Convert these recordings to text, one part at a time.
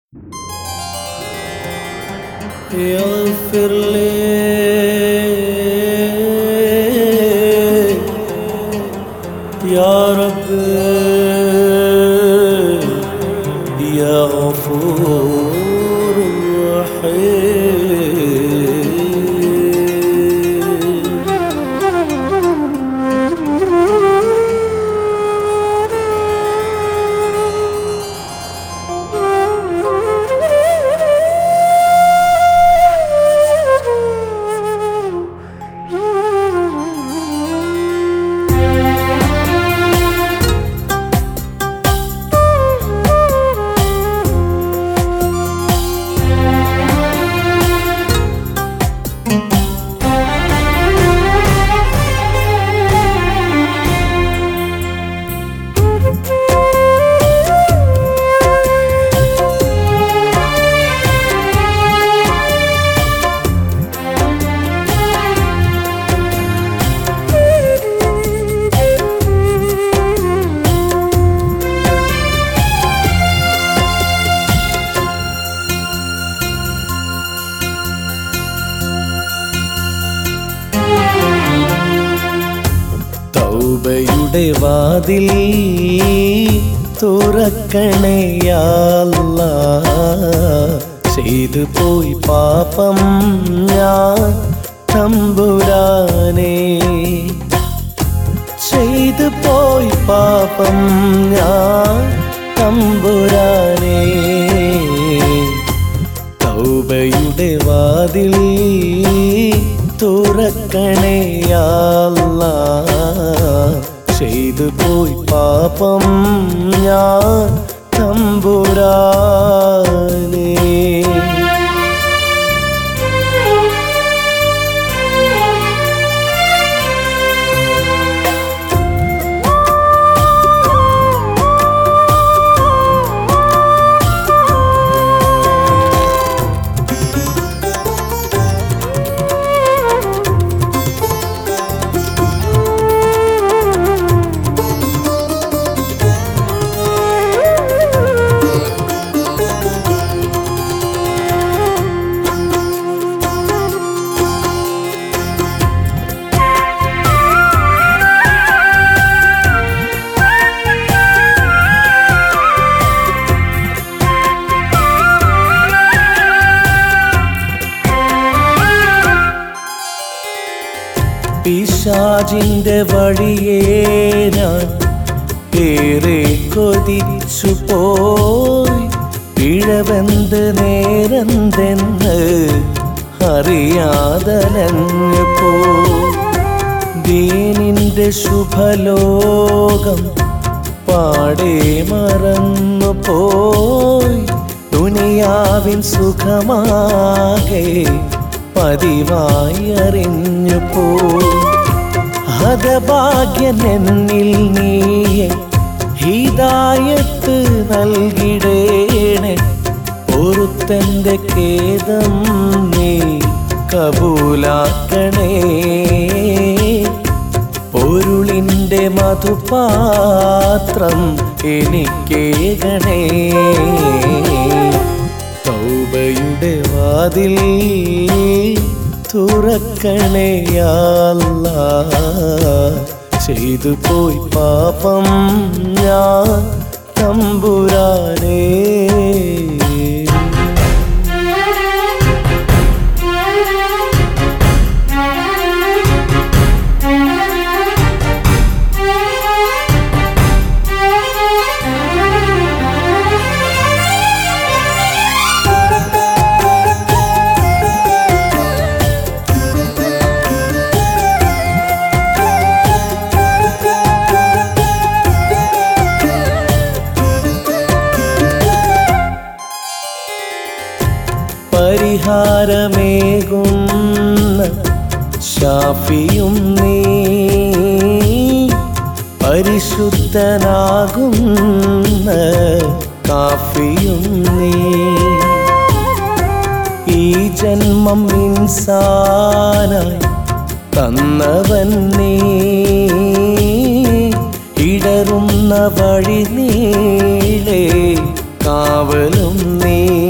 يغفر لي يا رب يا غفور رحيم തൗബയുടെ വാതിൽ തുറക്കണയാല്ല ചെയ്തു പോയി പാപം ഞാൻ തമ്പുരാനേ ചെയ്തു പോയി പാപം ഞാൻ തമ്പുരാനേ തൗബയുടെ വാതിൽ തുറക്കണയാല്ല ചെയ്തു പോയി പാപം ഞാൻ തമ്പുരാനേ പിശാചിന്റെ വഴിയേ ഞാൻ ഏറെ കൊതിച്ചു പോയി പിഴവെന്ത് നേരെന്തെന്ന് അറിയാതലഞ്ഞു പോ ദീനിന്റെ ശുഭലോകം പാടെ മറന്നു പോയി ദുനിയാവിൻ സുഖമാകെ പതിവായി അറിഞ്ഞു പോ ഹതഭാഗ്യൻ എന്നിൽ നീയെ ഹിതായത്ത് നൽകിടേണെ പൊറുത്തന്റെ ഖേദം നീ കബൂലാക്കണേ പൊരുളിൻ്റെ മധുപാത്രം എനിക്കേകണേ തൗബയുടെ വാതിൽ തുറക്കണേയല്ല ചെയ്തു പോയി പാപം ഞാൻ തമ്പുരാനേ പരിഹാരമേകുന്ന ഷാഫിയും നീ പരിശുദ്ധനാകുന്ന കാഫിയും നീ ഈ ജന്മം ഇൻസാനായി തന്നവൻ നീ ഇടറുന്ന വഴി നീളേ കാവലും നീ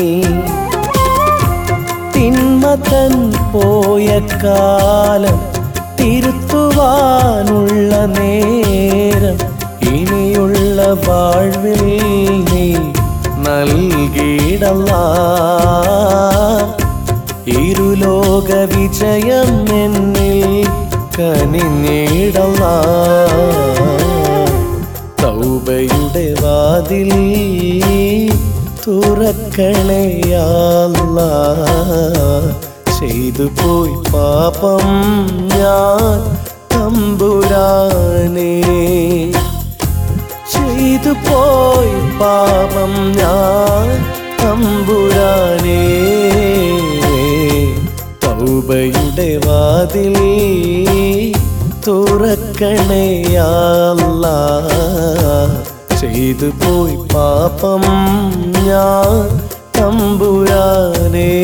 കാലം തിരുത്തുവാനുള്ള നേരം ഇനിയുള്ള വാഴ്വിൽ നീ നൽകിയിടല്ല ഇരുലോക വിജയം എന്നിൽ കനിഞ്ഞിടല്ല തൗബയുടെ വാതിൽ തുറക്കണയാല്ല ചെയ്തു പോയി പാപം ഞാൻ തമ്പുരാനേ ചെയ്തു പോയി പാപം ഞാൻ തമ്പുരാനേ തൗബയുടെ വാതിൽ തുറക്കണയാല്ല ചെയ്തു പോയി പാപം ഞാൻ തമ്പുരാനേ